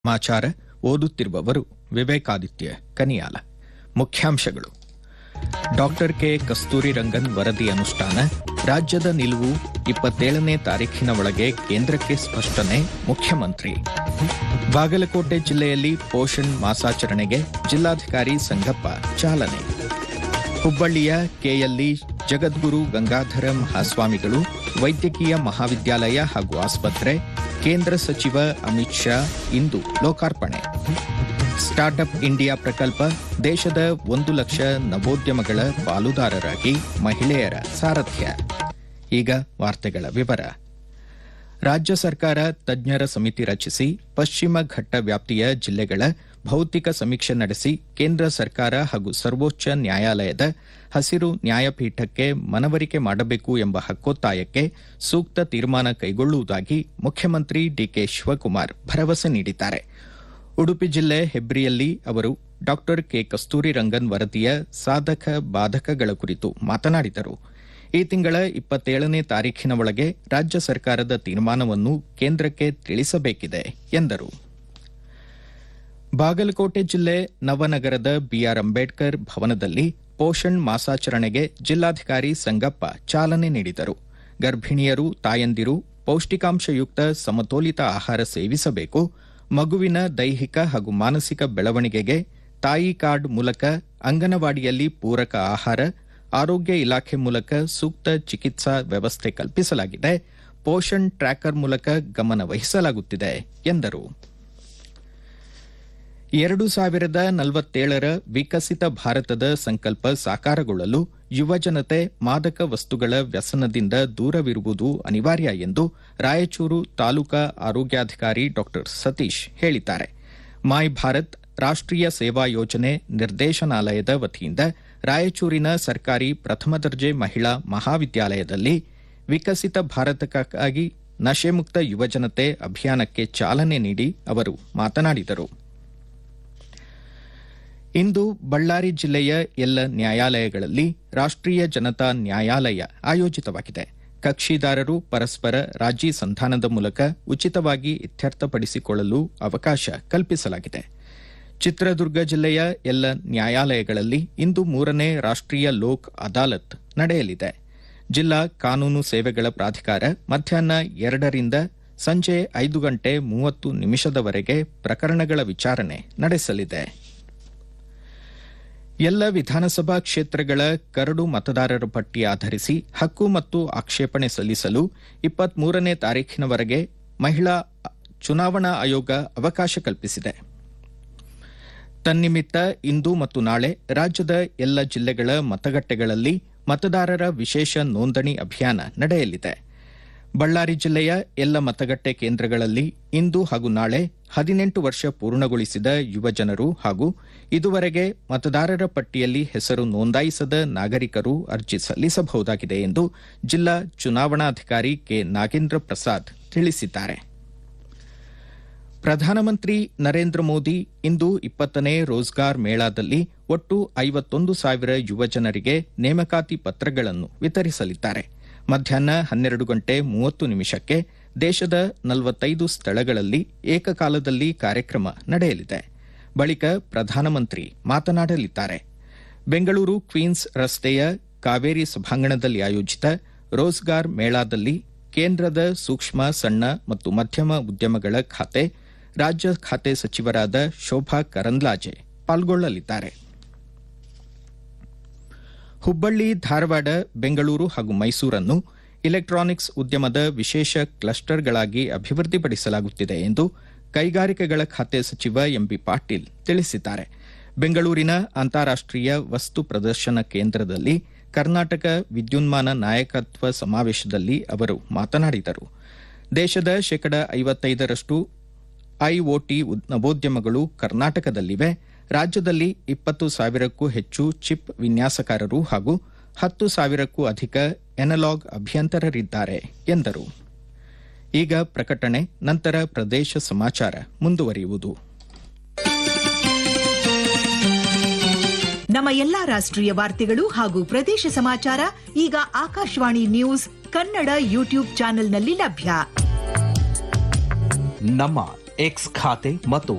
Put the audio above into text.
ಸಮಾಚಾರ ಓದುತ್ತಿರುವವರು ವಿವೇಕಾದಿತ್ಯ ಕನಿಯಾಲ ಮುಖ್ಯಾಂಶಗಳು ಡಾಕ್ಟರ್ ಕೆ ಕಸ್ತೂರಿ ರಂಗನ್ ವರದಿ ಅನುಷ್ಠಾನ ರಾಜ್ಯದ ನಿಲುವು ಇಪ್ಪತ್ತೇಳನೇ ತಾರೀಖಿನ ಒಳಗೆ ಕೇಂದ್ರಕ್ಕೆ ಸ್ಪಷ್ಟನೆ ಮುಖ್ಯಮಂತ್ರಿ ಬಾಗಲಕೋಟೆ ಜಿಲ್ಲೆಯಲ್ಲಿ ಪೋಷಣ್ ಮಾಸಾಚರಣೆಗೆ ಜಿಲ್ಲಾಧಿಕಾರಿ ಸಂಗಪ್ಪ ಚಾಲನೆ ಹುಬ್ಬಳ್ಳಿಯ ಕೆಎಲ್ಇ ಜಗದ್ಗುರು ಗಂಗಾಧರ ಮಹಾಸ್ವಾಮಿಗಳು ವೈದ್ಯಕೀಯ ಮಹಾವಿದ್ಯಾಲಯ ಹಾಗೂ ಆಸ್ಪತ್ರೆ ಕೇಂದ್ರ ಸಚಿವ ಅಮಿತ್ ಶಾ ಇಂದು ಲೋಕಾರ್ಪಣೆ ಸ್ಟಾರ್ಟ್ಅಪ್ ಇಂಡಿಯಾ ಪ್ರಕಲ್ಪ ದೇಶದ ಒಂದು ಲಕ್ಷ ನವೋದ್ಯಮಗಳ ಪಾಲುದಾರರಾಗಿ ಮಹಿಳೆಯರ ಸಾರಥ್ಯ ಈಗ ವಾರ್ತೆಗಳ ವಿವರ ರಾಜ್ಯ ಸರ್ಕಾರ ತಜ್ಞರ ಸಮಿತಿ ರಚಿಸಿ ಪಶ್ಚಿಮ ಘಟ್ಟ ವ್ಯಾಪ್ತಿಯ ಜಿಲ್ಲೆಗಳ ಭೌತಿಕ ಸಮೀಕ್ಷೆ ನಡೆಸಿ ಕೇಂದ್ರ ಸರ್ಕಾರ ಹಾಗೂ ಸರ್ವೋಚ್ಚ ನ್ಯಾಯಾಲಯದ ಹಸಿರು ನ್ಯಾಯಪೀಠಕ್ಕೆ ಮನವರಿಕೆ ಮಾಡಬೇಕು ಎಂಬ ಹಕ್ಕೊತ್ತಾಯಕ್ಕೆ ಸೂಕ್ತ ತೀರ್ಮಾನ ಕೈಗೊಳ್ಳುವುದಾಗಿ ಮುಖ್ಯಮಂತ್ರಿ ಡಿಕೆ ಶಿವಕುಮಾರ್ ಭರವಸೆ ನೀಡಿದ್ದಾರೆ ಉಡುಪಿ ಜಿಲ್ಲೆ ಹೆಬ್ರಿಯಲ್ಲಿ ಅವರು ಡಾಕ್ಟರ್ ಕೆ ಕಸ್ತೂರಿ ರಂಗನ್ ವರದಿಯ ಸಾಧಕ ಬಾಧಕಗಳ ಕುರಿತು ಮಾತನಾಡಿದರು ಈ ತಿಂಗಳ ಇಪ್ಪತ್ತೇಳನೇ ತಾರೀಖಿನ ಒಳಗೆ ರಾಜ್ಯ ಸರ್ಕಾರದ ತೀರ್ಮಾನವನ್ನು ಕೇಂದ್ರಕ್ಕೆ ತಿಳಿಸಬೇಕಿದೆ ಎಂದರು ಬಾಗಲಕೋಟೆ ಜಿಲ್ಲೆ ನವನಗರದ ಬಿಆರ್ ಅಂಬೇಡ್ಕರ್ ಭವನದಲ್ಲಿ ಪೋಷಣ್ ಮಾಸಾಚರಣೆಗೆ ಜಿಲ್ಲಾಧಿಕಾರಿ ಸಂಗಪ್ಪ ಚಾಲನೆ ನೀಡಿದರು ಗರ್ಭಿಣಿಯರು ತಾಯಂದಿರು ಪೌಷ್ಟಿಕಾಂಶಯುಕ್ತ ಸಮತೋಲಿತ ಆಹಾರ ಸೇವಿಸಬೇಕು ಮಗುವಿನ ದೈಹಿಕ ಹಾಗೂ ಮಾನಸಿಕ ಬೆಳವಣಿಗೆಗೆ ತಾಯಿ ಕಾರ್ಡ್ ಮೂಲಕ ಅಂಗನವಾಡಿಯಲ್ಲಿ ಪೂರಕ ಆಹಾರ ಆರೋಗ್ಯ ಇಲಾಖೆ ಮೂಲಕ ಸೂಕ್ತ ಚಿಕಿತ್ಸಾ ವ್ಯವಸ್ಥೆ ಕಲ್ಪಿಸಲಾಗಿದೆ ಪೋಷಣ್ ಟ್ರ್ಯಾಕರ್ ಮೂಲಕ ಗಮನ ವಹಿಸಲಾಗುತ್ತಿದೆ ಎಂದರು ಎರಡು ಸಾವಿರದ ನಲವತ್ತೇಳರ ವಿಕಸಿತ ಭಾರತದ ಸಂಕಲ್ಪ ಸಾಕಾರಗೊಳ್ಳಲು ಯುವಜನತೆ ಮಾದಕ ವಸ್ತುಗಳ ವ್ಯಸನದಿಂದ ದೂರವಿರುವುದು ಅನಿವಾರ್ಯ ಎಂದು ರಾಯಚೂರು ತಾಲೂಕಾ ಆರೋಗ್ಯಾಧಿಕಾರಿ ಡಾ ಸತೀಶ್ ಹೇಳಿದ್ದಾರೆ ಮೈ ಭಾರತ್ ರಾಷ್ಟೀಯ ಸೇವಾ ಯೋಜನೆ ನಿರ್ದೇಶನಾಲಯದ ವತಿಯಿಂದ ರಾಯಚೂರಿನ ಸರ್ಕಾರಿ ಪ್ರಥಮ ದರ್ಜೆ ಮಹಿಳಾ ಮಹಾವಿದ್ಯಾಲಯದಲ್ಲಿ ವಿಕಸಿತ ಭಾರತಕ್ಕಾಗಿ ನಶೆಮುಕ್ತ ಯುವಜನತೆ ಅಭಿಯಾನಕ್ಕೆ ಚಾಲನೆ ನೀಡಿ ಅವರು ಮಾತನಾಡಿದರು ಇಂದು ಬಳ್ಳಾರಿ ಜಿಲ್ಲೆಯ ಎಲ್ಲ ನ್ಯಾಯಾಲಯಗಳಲ್ಲಿ ರಾಷ್ಟೀಯ ಜನತಾ ನ್ಯಾಯಾಲಯ ಆಯೋಜಿತವಾಗಿದೆ ಕಕ್ಷಿದಾರರು ಪರಸ್ಪರ ರಾಜಿ ಸಂಧಾನದ ಮೂಲಕ ಉಚಿತವಾಗಿ ಇತ್ಯರ್ಥಪಡಿಸಿಕೊಳ್ಳಲು ಅವಕಾಶ ಕಲ್ಪಿಸಲಾಗಿದೆ ಚಿತ್ರದುರ್ಗ ಜಿಲ್ಲೆಯ ಎಲ್ಲ ನ್ಯಾಯಾಲಯಗಳಲ್ಲಿ ಇಂದು ಮೂರನೇ ರಾಷ್ಟೀಯ ಲೋಕ್ ಅದಾಲತ್ ನಡೆಯಲಿದೆ ಜಿಲ್ಲಾ ಕಾನೂನು ಸೇವೆಗಳ ಪ್ರಾಧಿಕಾರ ಮಧ್ಯಾಹ್ನ ಎರಡರಿಂದ ಸಂಜೆ ಐದು ಗಂಟೆ ಮೂವತ್ತು ನಿಮಿಷದವರೆಗೆ ಪ್ರಕರಣಗಳ ವಿಚಾರಣೆ ನಡೆಸಲಿದೆ ಎಲ್ಲ ವಿಧಾನಸಭಾ ಕ್ಷೇತ್ರಗಳ ಕರಡು ಮತದಾರರ ಪಟ್ಟಿ ಆಧರಿಸಿ ಹಕ್ಕು ಮತ್ತು ಆಕ್ಷೇಪಣೆ ಸಲ್ಲಿಸಲು ಇಪ್ಪತ್ಮೂರನೇ ತಾರೀಖಿನವರೆಗೆ ಮಹಿಳಾ ಚುನಾವಣಾ ಆಯೋಗ ಅವಕಾಶ ಕಲ್ಪಿಸಿದೆ ತನ್ನಿಮಿತ್ತ ಇಂದು ಮತ್ತು ನಾಳೆ ರಾಜ್ಯದ ಎಲ್ಲ ಜಿಲ್ಲೆಗಳ ಮತಗಟ್ಟೆಗಳಲ್ಲಿ ಮತದಾರರ ವಿಶೇಷ ನೋಂದಣಿ ಅಭಿಯಾನ ನಡೆಯಲಿದೆ ಬಳ್ಳಾರಿ ಜಿಲ್ಲೆಯ ಎಲ್ಲ ಮತಗಟ್ಟೆ ಕೇಂದ್ರಗಳಲ್ಲಿ ಇಂದು ಹಾಗೂ ನಾಳೆ ಹದಿನೆಂಟು ವರ್ಷ ಪೂರ್ಣಗೊಳಿಸಿದ ಯುವಜನರು ಹಾಗೂ ಇದುವರೆಗೆ ಮತದಾರರ ಪಟ್ಟಿಯಲ್ಲಿ ಹೆಸರು ನೋಂದಾಯಿಸದ ನಾಗರಿಕರು ಅರ್ಜಿ ಸಲ್ಲಿಸಬಹುದಾಗಿದೆ ಎಂದು ಜಿಲ್ಲಾ ಚುನಾವಣಾಧಿಕಾರಿ ಕೆ ನಾಗೇಂದ್ರ ಪ್ರಸಾದ್ ತಿಳಿಸಿದ್ದಾರೆ ಪ್ರಧಾನಮಂತ್ರಿ ನರೇಂದ್ರ ಮೋದಿ ಇಂದು ಇಪ್ಪತ್ತನೇ ರೋಜ್ಗಾರ್ ಮೇಳದಲ್ಲಿ ಒಟ್ಟು ಐವತ್ತೊಂದು ಸಾವಿರ ಯುವಜನರಿಗೆ ನೇಮಕಾತಿ ಪತ್ರಗಳನ್ನು ವಿತರಿಸಲಿದ್ದಾರೆ ಮಧ್ಯಾಹ್ನ ಹನ್ನೆರಡು ಗಂಟೆ ಮೂವತ್ತು ನಿಮಿಷಕ್ಕೆ ದೇಶದ ನಲವತ್ತೈದು ಸ್ಥಳಗಳಲ್ಲಿ ಏಕಕಾಲದಲ್ಲಿ ಕಾರ್ಯಕ್ರಮ ನಡೆಯಲಿದೆ ಬಳಿಕ ಪ್ರಧಾನಮಂತ್ರಿ ಮಾತನಾಡಲಿದ್ದಾರೆ ಬೆಂಗಳೂರು ಕ್ವೀನ್ಸ್ ರಸ್ತೆಯ ಕಾವೇರಿ ಸಭಾಂಗಣದಲ್ಲಿ ಆಯೋಜಿತ ರೋಜ್ಗಾರ್ ಮೇಳಾದಲ್ಲಿ ಕೇಂದ್ರದ ಸೂಕ್ಷ್ಮ ಸಣ್ಣ ಮತ್ತು ಮಧ್ಯಮ ಉದ್ಯಮಗಳ ಖಾತೆ ರಾಜ್ಯ ಖಾತೆ ಸಚಿವರಾದ ಶೋಭಾ ಕರಂದ್ಲಾಜೆ ಪಾಲ್ಗೊಳ್ಳಲಿದ್ದಾರೆ ಹುಬ್ಬಳ್ಳಿ ಧಾರವಾಡ ಬೆಂಗಳೂರು ಹಾಗೂ ಮೈಸೂರನ್ನು ಇಲೆಕ್ಟ್ರಾನಿಕ್ಸ್ ಉದ್ಯಮದ ವಿಶೇಷ ಕ್ಲಸ್ಟರ್ಗಳಾಗಿ ಅಭಿವೃದ್ಧಿಪಡಿಸಲಾಗುತ್ತಿದೆ ಎಂದು ಕೈಗಾರಿಕೆಗಳ ಖಾತೆ ಸಚಿವ ಎಂಬಿ ಪಾಟೀಲ್ ತಿಳಿಸಿದ್ದಾರೆ ಬೆಂಗಳೂರಿನ ಅಂತಾರಾಷ್ಟೀಯ ವಸ್ತು ಪ್ರದರ್ಶನ ಕೇಂದ್ರದಲ್ಲಿ ಕರ್ನಾಟಕ ವಿದ್ಯುನ್ಮಾನ ನಾಯಕತ್ವ ಸಮಾವೇಶದಲ್ಲಿ ಅವರು ಮಾತನಾಡಿದರು ದೇಶದ ಶೇಕಡ ಐವತ್ತೈದರಷ್ಟು ಐಒಟಿ ನವೋದ್ಯಮಗಳು ಕರ್ನಾಟಕದಲ್ಲಿವೆ ರಾಜ್ಯದಲ್ಲಿ ಇಪ್ಪತ್ತು ಸಾವಿರಕ್ಕೂ ಹೆಚ್ಚು ಚಿಪ್ ವಿನ್ಯಾಸಕಾರರು ಹಾಗೂ ಹತ್ತು ಸಾವಿರಕ್ಕೂ ಅಧಿಕ ಎನಲಾಗ್ ಅಭಿಯಂತರರಿದ್ದಾರೆ ಎಂದರು ಈಗ ಪ್ರಕಟಣೆ ನಂತರ ಪ್ರದೇಶ ಸಮಾಚಾರ ಮುಂದುವರಿಯುವುದು ನಮ್ಮ ಎಲ್ಲಾ ರಾಷ್ಟ್ರೀಯ ವಾರ್ತೆಗಳು ಹಾಗೂ ಪ್ರದೇಶ ಸಮಾಚಾರ ಈಗ ಆಕಾಶವಾಣಿ ನ್ಯೂಸ್ ಕನ್ನಡ ಯೂಟ್ಯೂಬ್ ಚಾನೆಲ್ನಲ್ಲಿ ಲಭ್ಯ ನಮ್ಮ ಎಕ್ಸ್ ಖಾತೆ ಮತ್ತು